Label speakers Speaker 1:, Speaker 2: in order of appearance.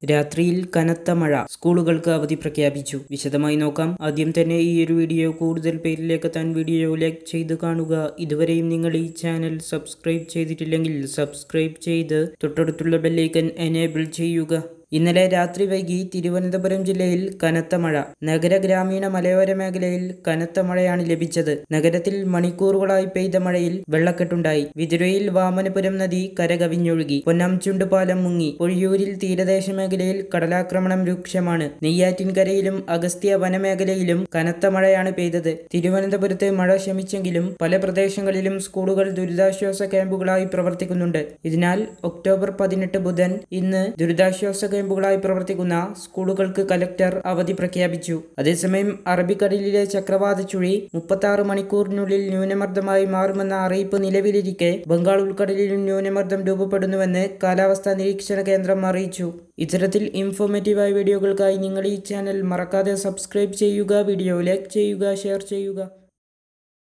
Speaker 1: രാത്രിയിൽ കനത്ത മഴ സ്കൂളുകൾക്ക് അവധി പ്രഖ്യാപിച്ചു വിശദമായി നോക്കാം ആദ്യം തന്നെ ഈ ഒരു വീഡിയോ കൂടുതൽ പേരിലേക്ക് എത്താൻ വീഡിയോ ലൈക്ക് ചെയ്ത് കാണുക ഇതുവരെയും നിങ്ങൾ ഈ ചാനൽ സബ്സ്ക്രൈബ് ചെയ്തിട്ടില്ലെങ്കിൽ സബ്സ്ക്രൈബ് ചെയ്ത് തൊട്ടടുത്തുള്ള ബെല്ലൈക്കൻ എനേബിൾ ചെയ്യുക ഇന്നലെ രാത്രി വൈകി തിരുവനന്തപുരം ജില്ലയിൽ കനത്ത മഴ നഗര ഗ്രാമീണ മലയോര മേഖലയിൽ കനത്ത മഴയാണ് ലഭിച്ചത് നഗരത്തിൽ മണിക്കൂറുകളായി പെയ്ത മഴയിൽ വെള്ളക്കെട്ടുണ്ടായി വിതുരയിൽ വാമനപുരം നദി കരകവിഞ്ഞൊഴുകി പൊന്നാംചുണ്ട് പാലം മുങ്ങി ഒഴിയൂരിൽ തീരദേശ മേഖലയിൽ കടലാക്രമണം രൂക്ഷമാണ് നെയ്യാറ്റിൻകരയിലും അഗസ്ത്യ വനമേഖലയിലും കനത്ത മഴയാണ് പെയ്തത് തിരുവനന്തപുരത്ത് മഴ ശമിച്ചെങ്കിലും പല പ്രദേശങ്ങളിലും സ്കൂളുകൾ ദുരിതാശ്വാസ ക്യാമ്പുകളായി പ്രവർത്തിക്കുന്നുണ്ട് ഇതിനാൽ ഒക്ടോബർ പതിനെട്ട് ബുധൻ ഇന്ന് ദുരിതാശ്വാസ ക്യാമ്പുകളായി പ്രവർത്തിക്കുന്ന സ്കൂളുകൾക്ക് കലക്ടർ അവധി പ്രഖ്യാപിച്ചു അതേസമയം അറബിക്കടലിലെ ചക്രവാത ചുഴി മുപ്പത്തി ആറ് മണിക്കൂറിനുള്ളിൽ ന്യൂനമർദ്ദമായി മാറുമെന്ന അറിയിപ്പ് നിലവിലിരിക്കെ ബംഗാൾ ഉൾക്കടലിലും ന്യൂനമർദ്ദം രൂപപ്പെടുന്നുവെന്ന് കാലാവസ്ഥാ നിരീക്ഷണ കേന്ദ്രം അറിയിച്ചു ഇത്തരത്തിൽ ഇൻഫോർമേറ്റീവായ വീഡിയോകൾക്കായി നിങ്ങൾ ഈ ചാനൽ മറക്കാതെ സബ്സ്ക്രൈബ് ചെയ്യുക വീഡിയോ ലൈക്ക് ചെയ്യുക ഷെയർ ചെയ്യുക